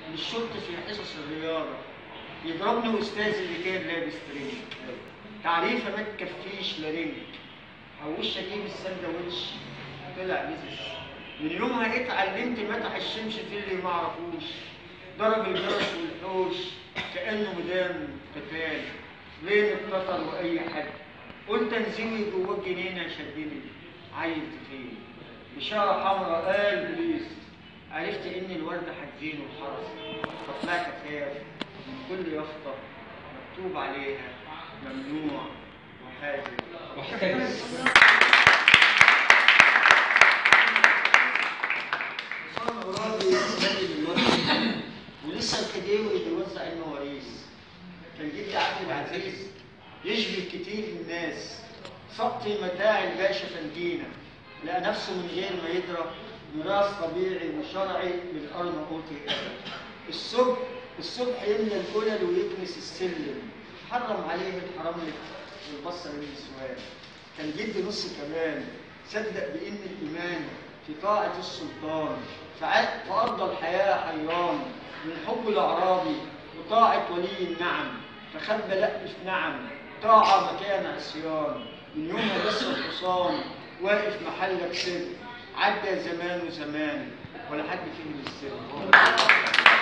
للشرطة في حصص الرياضة يضربني أستاذ اللي كان لابس ترنج تعريفة ما تكفيش لا رنج حوش أجيب السندوتش طلع بيزنس من يومها اتعلمت مدح الشمس في اللي ما اعرفوش ضرب الجرس والحوش كأنه مدام قتال بين القطر وأي حد قلت انزوي جوه الجنينة شدني عيل تخين بشارة حمراء قال بليز عرفت إن الوردة هتزين وحرس فطلعت أخاف من كل يافطة مكتوب عليها ممنوع وحاجب واحتجز صار راضي يستني الورد ولسه الخديوي بيوزع المواريث كان جدي عبد العزيز يشبه كتير الناس سقطي متاع الباشا فندينا لقى نفسه من غير ما يدرك ميراث طبيعي وشرعي للأرناؤوط الأبد الصبح الصبح يملى الكلل ويكنس السلم حرم عليه الحرملة والبصر والنسوان كان جدي نص كمان صدق بإن الإيمان في طاعة السلطان فع- فقضى الحياة حيران من حب الأعرابي وطاعة ولي النعم فخبى لأ في نعم طاعة مكان عصيان من يومها بس الحصان واقف محلك سر عدى زمان وزمان ولا حد فهم السر